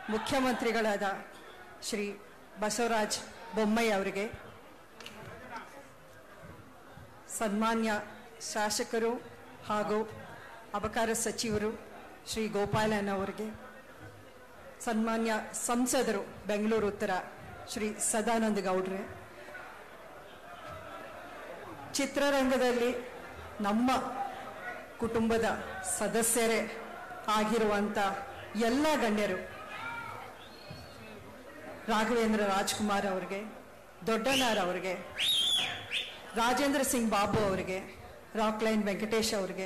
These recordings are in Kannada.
ಮುಖ್ಯಮಂತ್ರಿಗಳಾದ ಶ್ರೀ ಬಸವರಾಜ್ ಬೊಮ್ಮಾಯಿ ಅವರಿಗೆ ಸನ್ಮಾನ್ಯ ಶಾಸಕರು ಹಾಗೂ ಅಬಕಾರ ಸಚಿವರು ಶ್ರೀ ಗೋಪಾಲನ್ ಅವರಿಗೆ ಸನ್ಮಾನ್ಯ ಸಂಸದರು ಬೆಂಗಳೂರು ಉತ್ತರ ಶ್ರೀ ಸದಾನಂದ ಗೌಡ್ರೆ ಚಿತ್ರರಂಗದಲ್ಲಿ ನಮ್ಮ ಕುಟುಂಬದ ಸದಸ್ಯರೇ ಆಗಿರುವಂಥ ಎಲ್ಲ ಗಣ್ಯರು ರಾಘವೇಂದ್ರ ರಾಜ್ಕುಮಾರ್ ಅವರಿಗೆ ದೊಡ್ಡನಾರ್ ಅವರಿಗೆ ರಾಜೇಂದ್ರ ಸಿಂಗ್ ಬಾಬು ಅವರಿಗೆ ರಾಕ್ಲೈನ್ ವೆಂಕಟೇಶ್ ಅವರಿಗೆ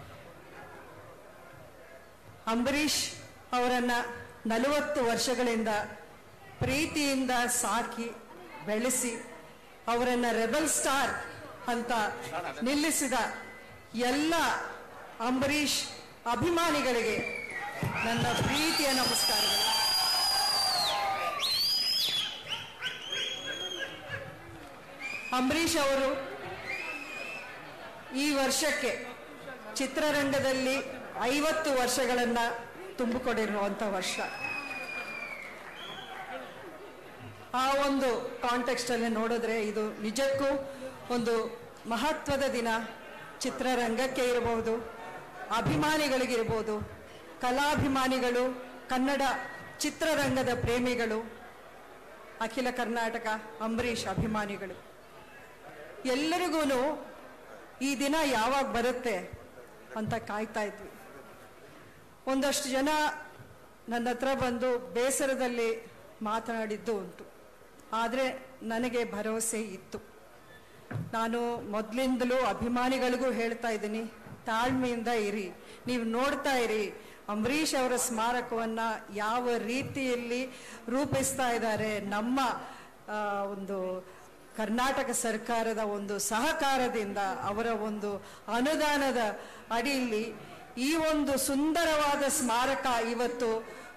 ಅಂಬರೀಷ್ ಅವರನ್ನ ನಲವತ್ತು ವರ್ಷಗಳಿಂದ ಪ್ರೀತಿಯಿಂದ ಸಾಕಿ ಬೆಳೆಸಿ ಅವರನ್ನ ರೆಬಲ್ ಸ್ಟಾರ್ ಅಂತ ನಿಲ್ಲಿಸಿದ ಎಲ್ಲ ಅಂಬರೀಷ್ ಅಭಿಮಾನಿಗಳಿಗೆ ನನ್ನ ಪ್ರೀತಿಯ ನಮಸ್ಕಾರಗಳು ಅಂಬರೀಷ್ ಅವರು ಈ ವರ್ಷಕ್ಕೆ ಚಿತ್ರರಂಗದಲ್ಲಿ ಐವತ್ತು ವರ್ಷಗಳನ್ನ ತುಂಬಿಕೊಂಡಿರುವಂಥ ವರ್ಷ ಆ ಒಂದು ಕಾಂಟೆಕ್ಸ್ಟ್ ಅಲ್ಲಿ ನೋಡಿದ್ರೆ ಇದು ನಿಜಕ್ಕೂ ಒಂದು ಮಹತ್ವದ ದಿನ ಚಿತ್ರರಂಗಕ್ಕೆ ಇರಬಹುದು ಅಭಿಮಾನಿಗಳಿಗಿರ್ಬೋದು ಕಲಾಭಿಮಾನಿಗಳು ಕನ್ನಡ ಚಿತ್ರರಂಗದ ಪ್ರೇಮಿಗಳು ಅಖಿಲ ಕರ್ನಾಟಕ ಅಂಬರೀಷ್ ಅಭಿಮಾನಿಗಳು ಎಲ್ಲರಿಗೂ ಈ ದಿನ ಯಾವಾಗ ಬರುತ್ತೆ ಅಂತ ಕಾಯ್ತಾ ಇದ್ವಿ ಒಂದಷ್ಟು ಜನ ನನ್ನ ಹತ್ರ ಬಂದು ಬೇಸರದಲ್ಲಿ ಮಾತನಾಡಿದ್ದು ಉಂಟು ಆದರೆ ನನಗೆ ಭರವಸೆ ಇತ್ತು ನಾನು ಮೊದಲಿಂದಲೂ ಅಭಿಮಾನಿಗಳಿಗೂ ಹೇಳ್ತಾ ಇದ್ದೀನಿ ತಾಳ್ಮೆಯಿಂದ ಇರಿ ನೀವು ನೋಡ್ತಾ ಇರಿ ಅಂಬರೀಷ್ ಅವರ ಸ್ಮಾರಕವನ್ನ ಯಾವ ರೀತಿಯಲ್ಲಿ ರೂಪಿಸ್ತಾ ಇದ್ದಾರೆ ನಮ್ಮ ಆ, ಒಂದು ಕರ್ನಾಟಕ ಸರ್ಕಾರದ ಒಂದು ಸಹಕಾರದಿಂದ ಅವರ ಒಂದು ಅನುದಾನದ ಅಡಿಯಲ್ಲಿ ಈ ಒಂದು ಸುಂದರವಾದ ಸ್ಮಾರಕ ಇವತ್ತು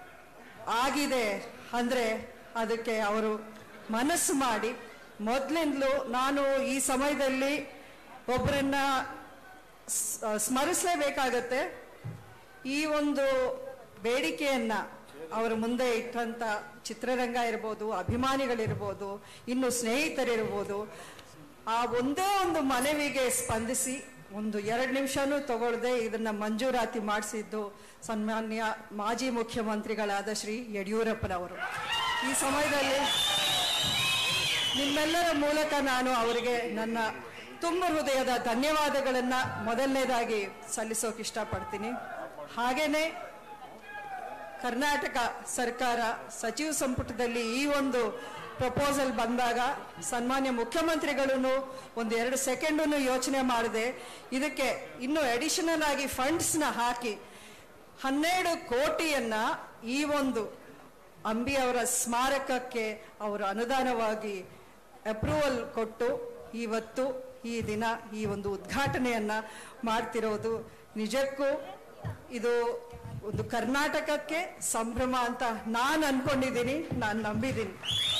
ಆಗಿದೆ ಅಂದ್ರೆ ಅದಕ್ಕೆ ಅವರು ಮನಸ್ಸು ಮಾಡಿ ಮೊದಲಿಂದಲೂ ನಾನು ಈ ಸಮಯದಲ್ಲಿ ಒಬ್ಬರನ್ನ ಸ್- ಸ್ಮರಿಸಲೇಬೇಕಾಗತ್ತೆ ಈ ಒಂದು ಬೇಡಿಕೆಯನ್ನ ಅವರ ಮುಂದೆ ಇಟ್ಟಂತ ಚಿತ್ರರಂಗ ಇರ್ಬೋದು ಅಭಿಮಾನಿಗಳಿರ್ಬೋದು ಇನ್ನು ಸ್ನೇಹಿತರಿರ್ಬೋದು ಆ ಒಂದೇ ಒಂದು ಮನವಿಗೆ ಸ್ಪಂದಿಸಿ ಒಂದು ಎರಡು ನಿಮಿಷನೂ ತಗೊಳ್ಳದೆ ಇದನ್ನ ಮಂಜೂರಾತಿ ಮಾಡಿಸಿದ್ದು ಸನ್ಮಾನ್ಯ ಮಾಜಿ ಮುಖ್ಯಮಂತ್ರಿಗಳಾದ ಶ್ರೀ ಯಡಿಯೂರಪ್ಪನವರು ಈ ಸಮಯದಲ್ಲಿ ನಿಮ್ಮೆಲ್ಲರ ಮೂಲಕ ನಾನು ಅವರಿಗೆ ನನ್ನ ತುಂಬ ಹೃದಯದ ಧನ್ಯವಾದಗಳನ್ನ ಮೊದಲನೇದಾಗಿ ಸಲ್ಲಿಸೋಕೆ ಇಷ್ಟಪಡ್ತೀನಿ ಹಾಗೇನೆ ಕರ್ನಾಟಕ ಸರ್ಕಾರ ಸಚಿವ ಸಂಪುಟದಲ್ಲಿ ಈ ಒಂದು ಪ್ರಪೋಸಲ್ ಬಂದಾಗ ಸನ್ಮಾನ್ಯ ಮುಖ್ಯಮಂತ್ರಿಗಳನ್ನು ಒಂದು ಎರಡು ಸೆಕೆಂಡನ್ನು ಯೋಚನೆ ಮಾಡದೆ ಇದಕ್ಕೆ ಇನ್ನು ಅಡಿಷನಲ್ ಆಗಿ ಫಂಡ್ಸ್ನ ಹಾಕಿ ಹನ್ನೆರಡು ಕೋಟಿಯನ್ನ ಈ ಒಂದು ಅಂಬಿ ಅವರ ಸ್ಮಾರಕಕ್ಕೆ ಅವರು ಅನುದಾನವಾಗಿ ಅಪ್ರೂವಲ್ ಕೊಟ್ಟು ಇವತ್ತು ಈ ದಿನ ಈ ಒಂದು ಉದ್ಘಾಟನೆಯನ್ನ ಮಾಡ್ತಿರೋದು ನಿಜಕ್ಕೂ ಇದು ಒಂದು ಕರ್ನಾಟಕಕ್ಕೆ ಸಂಭ್ರಮ ಅಂತ ನಾನು ಅನ್ಕೊಂಡಿದ್ದೀನಿ ನಾನು ನಂಬಿದ್ದೀನಿ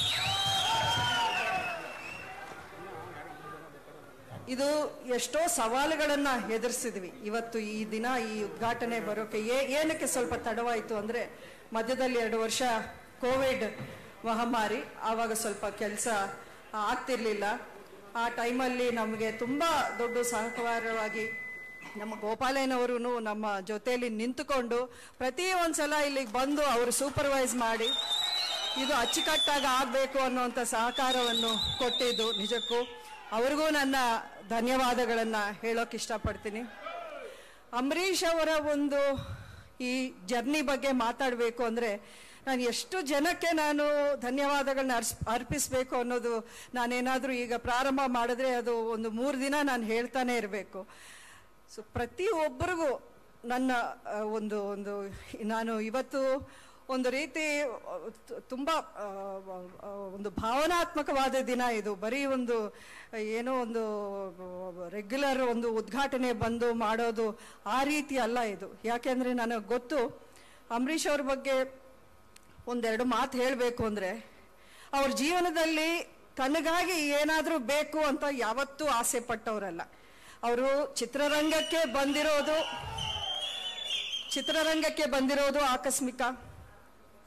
ಇದು ಎಷ್ಟೋ ಸವಾಲುಗಳನ್ನ ಎದುರಿಸಿದ್ವಿ ಇವತ್ತು ಈ ದಿನ ಈ ಉದ್ಘಾಟನೆ ಬರೋಕೆ ಏ- ಏನಕ್ಕೆ ಸ್ವಲ್ಪ ತಡವಾಯಿತು ಅಂದ್ರೆ ಮಧ್ಯದಲ್ಲಿ ಎರಡು ವರ್ಷ ಕೋವಿಡ್ ಮಹಾಮಾರಿ ಆವಾಗ ಸ್ವಲ್ಪ ಕೆಲಸ ಆಗ್ತಿರ್ಲಿಲ್ಲ ಆ ಟೈಮಲ್ಲಿ ನಮಗೆ ತುಂಬಾ ದೊಡ್ಡ ಸಹಕಾರವಾಗಿ ನಮ್ಮ ಗೋಪಾಲಯ್ಯನವರು ನಮ್ಮ ಜೊತೆಯಲ್ಲಿ ನಿಂತುಕೊಂಡು ಪ್ರತಿ ಒಂದ್ಸಲ ಇಲ್ಲಿಗೆ ಬಂದು ಅವರು ಸೂಪರ್ವೈಸ್ ಮಾಡಿ ಇದು ಅಚ್ಚುಕಟ್ಟಾಗಿ ಆಗಬೇಕು ಅನ್ನುವಂಥ ಸಹಕಾರವನ್ನು ಕೊಟ್ಟಿದ್ದು ನಿಜಕ್ಕೂ ಅವ್ರಿಗೂ ನನ್ನ ಧನ್ಯವಾದಗಳನ್ನು ಹೇಳೋಕೆ ಇಷ್ಟಪಡ್ತೀನಿ ಅಂಬರೀಷ್ ಅವರ ಒಂದು ಈ ಜರ್ನಿ ಬಗ್ಗೆ ಮಾತಾಡಬೇಕು ಅಂದರೆ ನಾನು ಎಷ್ಟು ಜನಕ್ಕೆ ನಾನು ಧನ್ಯವಾದಗಳನ್ನ ಅರ್ಸ್ ಅರ್ಪಿಸಬೇಕು ಅನ್ನೋದು ನಾನೇನಾದರೂ ಈಗ ಪ್ರಾರಂಭ ಮಾಡಿದ್ರೆ ಅದು ಒಂದು ಮೂರು ದಿನ ನಾನು ಹೇಳ್ತಾನೆ ಇರಬೇಕು ಸೊ ಪ್ರತಿಯೊಬ್ಬರಿಗೂ ನನ್ನ ಆ, ಒಂದು ಒಂದು ನಾನು ಇವತ್ತು ಒಂದು ರೀತಿ ಆ, ತು- ತುಂಬ ಆ, ಆ, ಒಂದು ಭಾವನಾತ್ಮಕವಾದ ದಿನ ಇದು ಬರೀ ಒಂದು ಏನೋ ಒಂದು ರೆಗ್ಯುಲರ್ ಒಂದು ಉದ್ಘಾಟನೆ ಬಂದು ಮಾಡೋದು ಆ ರೀತಿ ಅಲ್ಲ ಇದು ಯಾಕೆಂದ್ರೆ ನನಗೆ ಗೊತ್ತು ಅಂಬರೀಷ್ ಅವ್ರ ಬಗ್ಗೆ ಒಂದೆರಡು ಮಾತು ಹೇಳಬೇಕು ಅಂದರೆ ಅವ್ರ ಜೀವನದಲ್ಲಿ ತನಗಾಗಿ ಏನಾದರೂ ಬೇಕು ಅಂತ ಯಾವತ್ತೂ ಆಸೆ ಪಟ್ಟವರಲ್ಲ ಅವರು ಚಿತ್ರರಂಗಕ್ಕೆ ಬಂದಿರೋದು ಚಿತ್ರರಂಗಕ್ಕೆ ಬಂದಿರೋದು ಆಕಸ್ಮಿಕ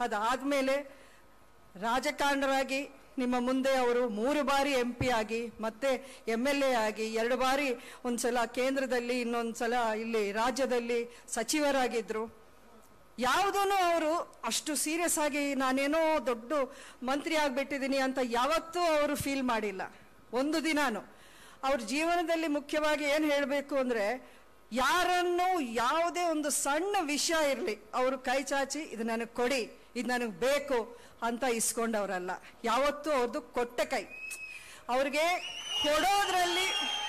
ಅದಾದಮೇಲೆ ರಾಜಕಾರಣರಾಗಿ ನಿಮ್ಮ ಮುಂದೆ ಅವರು ಮೂರು ಬಾರಿ ಎಂ ಪಿ ಆಗಿ ಮತ್ತೆ ಎಮ್ ಎಲ್ ಎ ಆಗಿ ಎರಡು ಬಾರಿ ಒಂದ್ಸಲ ಕೇಂದ್ರದಲ್ಲಿ ಇನ್ನೊಂದ್ಸಲ ಇಲ್ಲಿ ರಾಜ್ಯದಲ್ಲಿ ಸಚಿವರಾಗಿದ್ರು ಯಾವುದೂ ಅವರು ಅಷ್ಟು ಸೀರಿಯಸ್ ಆಗಿ ನಾನೇನೋ ದೊಡ್ಡ ಮಂತ್ರಿ ಆಗ್ಬಿಟ್ಟಿದ್ದೀನಿ ಅಂತ ಯಾವತ್ತೂ ಅವರು ಫೀಲ್ ಮಾಡಿಲ್ಲ ಒಂದು ದಿನಾನು ಅವ್ರ ಜೀವನದಲ್ಲಿ ಮುಖ್ಯವಾಗಿ ಏನು ಹೇಳಬೇಕು ಅಂದರೆ ಯಾರನ್ನು ಯಾವುದೇ ಒಂದು ಸಣ್ಣ ವಿಷಯ ಇರಲಿ ಅವರು ಕೈ ಚಾಚಿ ಇದು ನನಗೆ ಕೊಡಿ ಇದು ನನಗೆ ಬೇಕು ಅಂತ ಇಸ್ಕೊಂಡವ್ರಲ್ಲ ಯಾವತ್ತೂ ಅವ್ರದ್ದು ಕೊಟ್ಟ ಕೈ ಅವ್ರಿಗೆ ಕೊಡೋದ್ರಲ್ಲಿ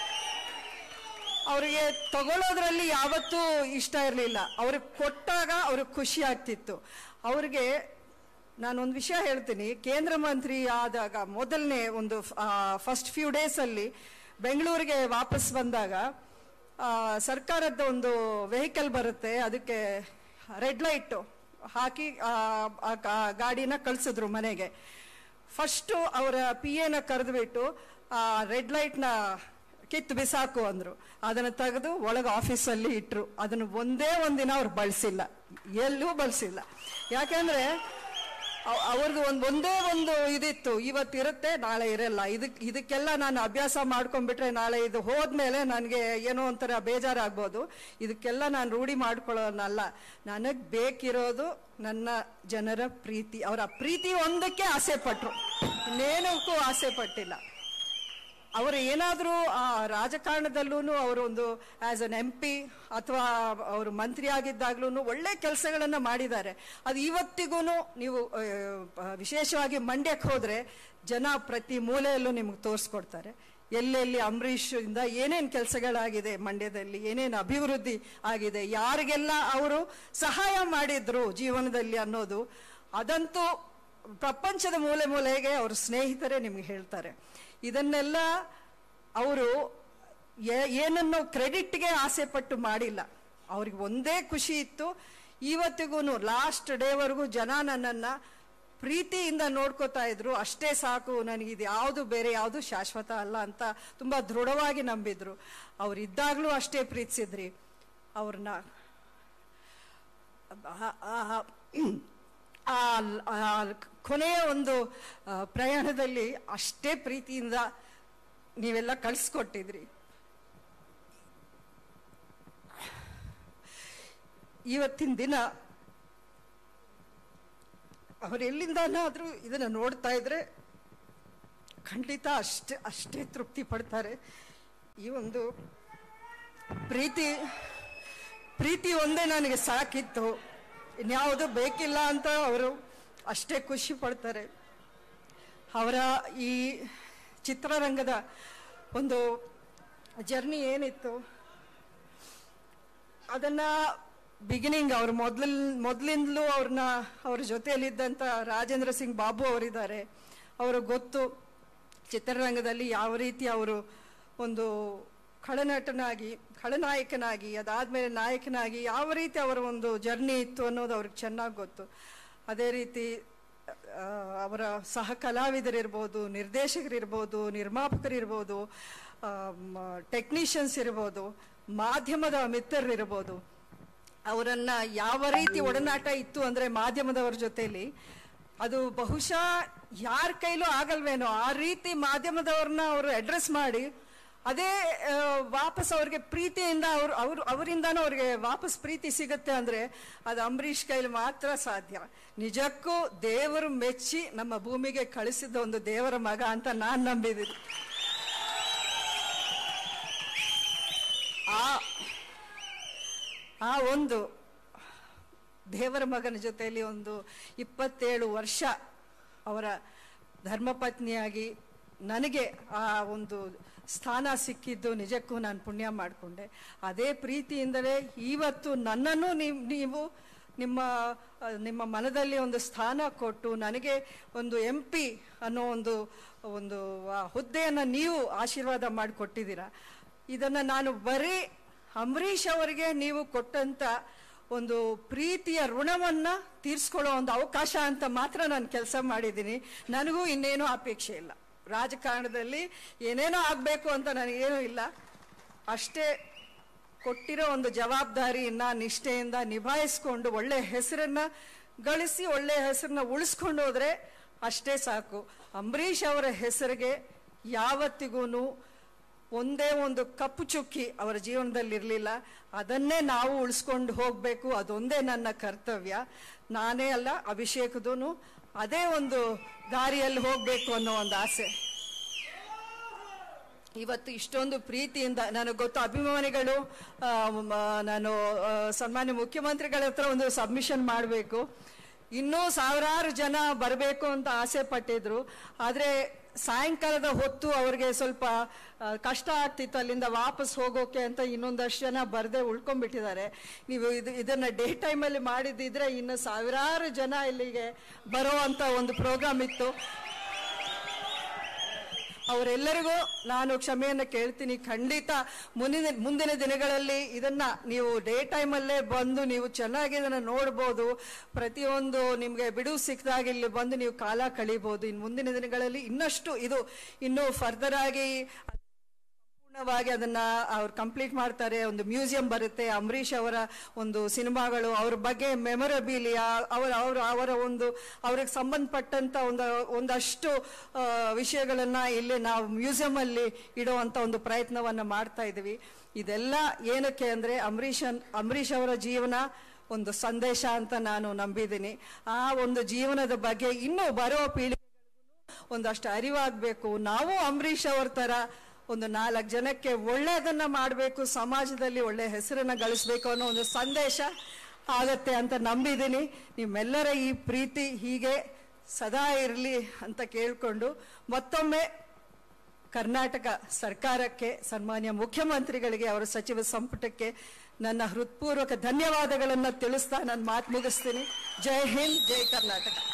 ಅವರಿಗೆ ತಗೊಳ್ಳೋದ್ರಲ್ಲಿ ಯಾವತ್ತೂ ಇಷ್ಟ ಇರಲಿಲ್ಲ ಅವ್ರಿಗೆ ಕೊಟ್ಟಾಗ ಅವ್ರಿಗೆ ಖುಷಿ ಆಗ್ತಿತ್ತು ಅವ್ರಿಗೆ ನಾನೊಂದು ವಿಷಯ ಹೇಳ್ತೀನಿ ಕೇಂದ್ರ ಮಂತ್ರಿ ಆದಾಗ ಮೊದಲನೇ ಒಂದು ಫಸ್ಟ್ ಫ್ಯೂ ಡೇಸಲ್ಲಿ ಬೆಂಗಳೂರಿಗೆ ವಾಪಸ್ ಬಂದಾಗ ಆ, ಸರ್ಕಾರದ ಒಂದು ವೆಹಿಕಲ್ ಬರುತ್ತೆ ಅದಕ್ಕೆ ರೆಡ್ ಲೈಟು ಹಾಕಿ ಆ, ಆ ಗಾ- ಗಾಡಿನ ಕಳಿಸಿದ್ರು ಮನೆಗೆ ಫಸ್ಟು ಅವರ ಪಿ ಎನ ಕರೆದುಬಿಟ್ಟು ಆ ರೆಡ್ ಲೈಟ್ನ ಕಿತ್ತು ಬಿಸಾಕು ಅಂದ್ರು ಅದನ್ನ ತೆಗೆದು ಒಳಗೆ ಆಫೀಸಲ್ಲಿ ಇಟ್ರು ಅದನ್ನು ಒಂದೇ ಒಂದಿನ ಅವ್ರು ಬಳಸಿಲ್ಲ ಎಲ್ಲೂ ಬಳಸಿಲ್ಲ ಯಾಕೆಂದ್ರೆ ಅವ್- ಅವ್ರದ್ದು ಒಂದು ಒಂದೇ ಒಂದು ಇದಿತ್ತು ಇವತ್ತಿರುತ್ತೆ ನಾಳೆ ಇರಲ್ಲ ಇದಕ್ ಇದಕ್ಕೆಲ್ಲ ನಾನು ಅಭ್ಯಾಸ ಮಾಡ್ಕೊಂಡ್ಬಿಟ್ರೆ ನಾಳೆ ಇದು ಹೋದ್ಮೇಲೆ ನನಗೆ ಏನೋ ಒಂಥರ ಬೇಜಾರಾಗ್ಬೋದು ಇದಕ್ಕೆಲ್ಲ ನಾನು ರೂಢಿ ಮಾಡ್ಕೊಳ್ಳೋನಲ್ಲ ನನಗೆ ಬೇಕಿರೋದು ನನ್ನ ಜನರ ಪ್ರೀತಿ ಅವರ ಪ್ರೀತಿ ಒಂದಕ್ಕೆ ಆಸೆ ಪಟ್ರು ಇನ್ನೇನಕ್ಕೂ ಆಸೆ ಪಟ್ಟಿಲ್ಲ ಅವರು ಏನಾದರೂ ಆ ರಾಜಕಾರಣದಲ್ಲೂ ಅವರು ಒಂದು ಆಸ್ ಅನ್ ಎಂ ಪಿ ಅಥವಾ ಅವರು ಮಂತ್ರಿ ಆಗಿದ್ದಾಗ್ಲೂ ಒಳ್ಳೆ ಕೆಲಸಗಳನ್ನು ಮಾಡಿದ್ದಾರೆ ಅದು ಇವತ್ತಿಗೂ ನೀವು ಆ, ವಿಶೇಷವಾಗಿ ಮಂಡ್ಯಕ್ಕೆ ಹೋದರೆ ಜನ ಪ್ರತಿ ಮೂಲೆಯಲ್ಲೂ ನಿಮ್ಗೆ ತೋರಿಸ್ಕೊಡ್ತಾರೆ ಎಲ್ಲೆಲ್ಲಿ ಅಂಬರೀಷ್ ಇಂದ ಏನೇನು ಕೆಲಸಗಳಾಗಿದೆ ಮಂಡ್ಯದಲ್ಲಿ ಏನೇನು ಅಭಿವೃದ್ಧಿ ಆಗಿದೆ ಯಾರಿಗೆಲ್ಲ ಅವರು ಸಹಾಯ ಮಾಡಿದ್ರು ಜೀವನದಲ್ಲಿ ಅನ್ನೋದು ಅದಂತೂ ಪ್ರಪಂಚದ ಮೂಲೆ ಮೂಲೆಗೆ ಅವ್ರ ಸ್ನೇಹಿತರೇ ನಿಮ್ಗೆ ಹೇಳ್ತಾರೆ ಇದನ್ನೆಲ್ಲ ಅವರು ಏನನ್ನು ಕ್ರೆಡಿಟ್ಗೆ ಆಸೆ ಪಟ್ಟು ಮಾಡಿಲ್ಲ ಅವ್ರಿಗೆ ಒಂದೇ ಖುಷಿ ಇತ್ತು ಇವತ್ತಿಗೂ ಲಾಸ್ಟ್ ಡೇವರೆಗೂ ಜನ ನನ್ನನ್ನು ಪ್ರೀತಿಯಿಂದ ನೋಡ್ಕೋತಾ ಇದ್ರು ಅಷ್ಟೇ ಸಾಕು ನನಗಿದು ಯಾವುದು ಬೇರೆ ಯಾವುದು ಶಾಶ್ವತ ಅಲ್ಲ ಅಂತ ತುಂಬ ದೃಢವಾಗಿ ನಂಬಿದ್ರು ಅವರಿದ್ದಾಗಲೂ ಅಷ್ಟೇ ಪ್ರೀತಿಸಿದ್ರಿ ಅವ್ರನ್ನ ಆ- ಆ- ಆ- ಆ ಕೊನೆಯ ಒಂದು ಆ, ಪ್ರಯಾಣದಲ್ಲಿ ಅಷ್ಟೇ ಪ್ರೀತಿಯಿಂದ ನೀವೆಲ್ಲ ಕಳಿಸ್ಕೊಟ್ಟಿದ್ರಿ ಇವತ್ತಿನ ದಿನ ಅವ್ರು ಎಲ್ಲಿಂದನಾದರೂ ಇದನ್ನು ನೋಡ್ತಾ ಇದ್ರೆ ಖಂಡಿತ ಅಷ್ಟೇ ಅಷ್ಟೇ ತೃಪ್ತಿ ಪಡ್ತಾರೆ ಈ ಒಂದು ಪ್ರೀತಿ ಪ್ರೀತಿ ಒಂದೇ ನನಗೆ ಸಾಕಿತ್ತು ಇನ್ಯಾವುದು ಬೇಕಿಲ್ಲ ಅಂತ ಅವರು ಅಷ್ಟೇ ಖುಷಿ ಪಡ್ತಾರೆ ಅವರ ಈ ಚಿತ್ರರಂಗದ ಒಂದು ಜರ್ನಿ ಏನಿತ್ತು ಅದನ್ನ ಬಿಗಿನಿಂಗ್ ಅವ್ರು ಮೊದಲ ಮೊದಲಿಂದಲೂ ಅವ್ರನ್ನ ಅವ್ರ ಜೊತೆಯಲ್ಲಿದ್ದಂಥ ರಾಜೇಂದ್ರ ಸಿಂಗ್ ಬಾಬು ಅವರಿದ್ದಾರೆ ಅವರು ಗೊತ್ತು ಚಿತ್ರರಂಗದಲ್ಲಿ ಯಾವ ರೀತಿ ಅವರು ಒಂದು ಖಳನಟನಾಗಿ ಖಳನಾಯಕನಾಗಿ ಅದಾದಮೇಲೆ ನಾಯಕನಾಗಿ ಯಾವ ರೀತಿ ಅವರ ಒಂದು ಜರ್ನಿ ಇತ್ತು ಅನ್ನೋದು ಅವ್ರಿಗೆ ಚೆನ್ನಾಗಿ ಗೊತ್ತು ಅದೇ ರೀತಿ ಆ, ಅವರ ಸಹ ಕಲಾವಿದರಿರ್ಬೋದು ನಿರ್ದೇಶಕರಿರ್ಬೋದು ನಿರ್ಮಾಪಕರಿರ್ಬೋದು ಟೆಕ್ನಿಷಿಯನ್ಸ್ ಇರ್ಬೋದು ಮಾಧ್ಯಮದ ಮಿತ್ರರಿರ್ಬೋದು ಅವರನ್ನ ಯಾವ ರೀತಿ ಒಡನಾಟ ಇತ್ತು ಅಂದ್ರೆ ಮಾಧ್ಯಮದವರ ಜೊತೆಲಿ ಅದು ಬಹುಶಃ ಯಾರ ಕೈಲೂ ಆಗಲ್ವೇನೋ ಆ ರೀತಿ ಮಾಧ್ಯಮದವ್ರನ್ನ ಅವರು ಅಡ್ರೆಸ್ ಮಾಡಿ ಅದೇ ಆ, ವಾಪಸ್ ಅವ್ರಿಗೆ ಪ್ರೀತಿಯಿಂದ ಅವ್ರು ಅವ್ರು ಅವರಿಂದಾನು ಅವ್ರಿಗೆ ವಾಪಸ್ ಪ್ರೀತಿ ಸಿಗುತ್ತೆ ಅಂದ್ರೆ ಅದು ಅಂಬರೀಷ್ ಕೈಲಿ ಮಾತ್ರ ಸಾಧ್ಯ ನಿಜಕ್ಕೂ ದೇವರು ಮೆಚ್ಚಿ ನಮ್ಮ ಭೂಮಿಗೆ ಕಳಿಸಿದ ಒಂದು ದೇವರ ಮಗ ಅಂತ ನಾನ್ ನಂಬಿದ್ದೀನಿ ಆ ಆ ಒಂದು ದೇವರ ಮಗನ ಜೊತೆಯಲ್ಲಿ ಒಂದು ಇಪ್ಪತ್ತೇಳು ವರ್ಷ ಅವರ ಧರ್ಮಪತ್ನಿಯಾಗಿ ನನಗೆ ಆ ಒಂದು ಸ್ಥಾನ ಸಿಕ್ಕಿದ್ದು ನಿಜಕ್ಕೂ ನಾನು ಪುಣ್ಯ ಮಾಡಿಕೊಂಡೆ ಅದೇ ಪ್ರೀತಿಯಿಂದಲೇ ಇವತ್ತು ನನ್ನನ್ನು ನೀವು ನೀವು ನಿಮ್ಮ ಆ, ನಿಮ್ಮ ಮನದಲ್ಲಿ ಒಂದು ಸ್ಥಾನ ಕೊಟ್ಟು ನನಗೆ ಒಂದು ಎಂ ಪಿ ಅನ್ನೋ ಒಂದು ಒಂದು ಆ ಹುದ್ದೆಯನ್ನು ನೀವು ಆಶೀರ್ವಾದ ಮಾಡಿಕೊಟ್ಟಿದ್ದೀರಾ ಇದನ್ನು ನಾನು ಬರೀ ಅಂಬರೀಷ್ ಅವರಿಗೆ ನೀವು ಕೊಟ್ಟಂತ ಒಂದು ಪ್ರೀತಿಯ ಋಣವನ್ನ ತೀರ್ಸ್ಕೊಳ್ಳೋ ಒಂದು ಅವಕಾಶ ಅಂತ ಮಾತ್ರ ನಾನು ಕೆಲಸ ಮಾಡಿದ್ದೀನಿ ನನಗೂ ಇನ್ನೇನೂ ಅಪೇಕ್ಷೆ ಇಲ್ಲ ರಾಜಕಾರಣದಲ್ಲಿ ಏನೇನೋ ಆಗಬೇಕು ಅಂತ ನನಗೇನೂ ಇಲ್ಲ ಅಷ್ಟೇ ಕೊಟ್ಟಿರೋ ಒಂದು ಜವಾಬ್ದಾರಿಯನ್ನ ನಿಷ್ಠೆಯಿಂದ ನಿಭಾಯಿಸ್ಕೊಂಡು ಒಳ್ಳೆ ಹೆಸರನ್ನ ಗಳಿಸಿ ಒಳ್ಳೆಯ ಹೆಸರನ್ನ ಉಳಿಸ್ಕೊಂಡು ಹೋದ್ರೆ ಅಷ್ಟೇ ಸಾಕು ಅಂಬರೀಷ್ ಅವರ ಹೆಸರಿಗೆ ಯಾವತ್ತಿಗೂ ಒಂದೇ ಒಂದು ಕಪ್ಪು ಚುಕ್ಕಿ ಅವರ ಜೀವನದಲ್ಲಿ ಇರಲಿಲ್ಲ ಅದನ್ನೇ ನಾವು ಉಳಿಸ್ಕೊಂಡು ಹೋಗಬೇಕು ಅದೊಂದೇ ನನ್ನ ಕರ್ತವ್ಯ ನಾನೇ ಅಲ್ಲ ಅಭಿಷೇಕದೂ ಅದೇ ಒಂದು ದಾರಿಯಲ್ಲಿ ಹೋಗಬೇಕು ಅನ್ನೋ ಒಂದು ಆಸೆ ಇವತ್ತು ಇಷ್ಟೊಂದು ಪ್ರೀತಿಯಿಂದ ನನಗೆ ಗೊತ್ತು ಅಭಿಮಾನಿಗಳು ಆ, ಮ- ನಾನು ಆ, ಸನ್ಮಾನ್ಯ ಮುಖ್ಯಮಂತ್ರಿಗಳ ಹತ್ರ ಒಂದು ಸಬ್ಮಿಷನ್ ಮಾಡಬೇಕು ಇನ್ನೂ ಸಾವಿರಾರು ಜನ ಬರಬೇಕು ಅಂತ ಆಸೆ ಪಟ್ಟಿದ್ರು ಆದರೆ ಸಾಯಂಕಾಲದ ಹೊತ್ತು ಅವ್ರಿಗೆ ಸ್ವಲ್ಪ ಆ, ಕಷ್ಟ ಆಗ್ತಿತ್ತು ಅಲ್ಲಿಂದ ವಾಪಸ್ ಹೋಗೋಕೆ ಅಂತ ಇನ್ನೊಂದಷ್ಟು ಜನ ಬರದೆ ಉಳ್ಕೊಂಡ್ಬಿಟ್ಟಿದ್ದಾರೆ ನೀವು ಇದು ಇದನ್ನ ಡೇ ಟೈಮಲ್ಲಿ ಮಾಡಿದ್ದಿದ್ರೆ ಇನ್ನು ಸಾವಿರಾರು ಜನ ಇಲ್ಲಿಗೆ ಬರೋ ಅಂತ ಒಂದು ಪ್ರೋಗ್ರಾಮ್ ಇತ್ತು ಅವರೆಲ್ಲರಿಗೂ ನಾನು ಕ್ಷಮೆಯನ್ನು ಕೇಳ್ತೀನಿ ಖಂಡಿತ ಮುಂದಿನ ಮುಂದಿನ ದಿನಗಳಲ್ಲಿ ಇದನ್ನ ನೀವು ಡೇ ಟೈಮಲ್ಲೇ ಬಂದು ನೀವು ಚೆನ್ನಾಗಿ ಇದನ್ನ ನೋಡ್ಬೋದು ಪ್ರತಿಯೊಂದು ನಿಮಗೆ ಬಿಡುವು ಸಿಕ್ಕಿದಾಗ ಇಲ್ಲಿ ಬಂದು ನೀವು ಕಾಲ ಕಳಿಬೋದು ಇನ್ನು ಮುಂದಿನ ದಿನಗಳಲ್ಲಿ ಇನ್ನಷ್ಟು ಇದು ಇನ್ನೂ ಫರ್ದರ್ ಆಗಿ ಸಂಪೂರ್ಣವಾಗಿ ಅದನ್ನ ಅವ್ರು ಕಂಪ್ಲೀಟ್ ಮಾಡ್ತಾರೆ ಒಂದು ಮ್ಯೂಸಿಯಂ ಬರುತ್ತೆ ಅಂಬರೀಷ್ ಅವರ ಒಂದು ಸಿನಿಮಾಗಳು ಅವ್ರ ಬಗ್ಗೆ ಮೆಮೊರಬಿಲಿಯಾ ಅವರ ಅವರ ಅವರ ಒಂದು ಅವ್ರಿಗೆ ಸಂಬಂಧಪಟ್ಟಂತ ಒಂದು ಒಂದಷ್ಟು ಆ, ವಿಷಯಗಳನ್ನ ಇಲ್ಲಿ ನಾವು ಮ್ಯೂಸಿಯಂ ಅಲ್ಲಿ ಇಡುವಂತ ಒಂದು ಪ್ರಯತ್ನವನ್ನ ಮಾಡ್ತಾ ಇದೀವಿ ಇದೆಲ್ಲ ಏನಕ್ಕೆ ಅಂದ್ರೆ ಅಂಬರೀಷನ್ ಅಂಬರೀಷ್ ಅವರ ಜೀವನ ಒಂದು ಸಂದೇಶ ಅಂತ ನಾನು ನಂಬಿದ್ದೀನಿ ಆ ಒಂದು ಜೀವನದ ಬಗ್ಗೆ ಇನ್ನೂ ಬರೋ ಪೀಳಿಗೆ ಒಂದಷ್ಟು ಅರಿವಾಗಬೇಕು ನಾವು ಅಂಬರೀಷ್ ಅವ್ರ ತರ ಒಂದು ನಾಲ್ಕು ಜನಕ್ಕೆ ಒಳ್ಳೆಯದನ್ನ ಮಾಡಬೇಕು ಸಮಾಜದಲ್ಲಿ ಒಳ್ಳೆ ಹೆಸರನ್ನ ಗಳಿಸ್ಬೇಕು ಅನ್ನೋ ಒಂದು ಸಂದೇಶ ಆಗತ್ತೆ ಅಂತ ನಂಬಿದ್ದೀನಿ ನಿಮ್ಮೆಲ್ಲರ ಈ ಪ್ರೀತಿ ಹೀಗೆ ಸದಾ ಇರಲಿ ಅಂತ ಕೇಳ್ಕೊಂಡು ಮತ್ತೊಮ್ಮೆ ಕರ್ನಾಟಕ ಸರ್ಕಾರಕ್ಕೆ ಸನ್ಮಾನ್ಯ ಮುಖ್ಯಮಂತ್ರಿಗಳಿಗೆ ಅವರ ಸಚಿವ ಸಂಪುಟಕ್ಕೆ ನನ್ನ ಹೃತ್ಪೂರ್ವಕ ಧನ್ಯವಾದಗಳನ್ನು ತಿಳಿಸ್ತಾ ನಾನು ಮಾತು ಮುಗಿಸ್ತೀನಿ ಜೈ ಹಿಂದ್ ಜೈ ಕರ್ನಾಟಕ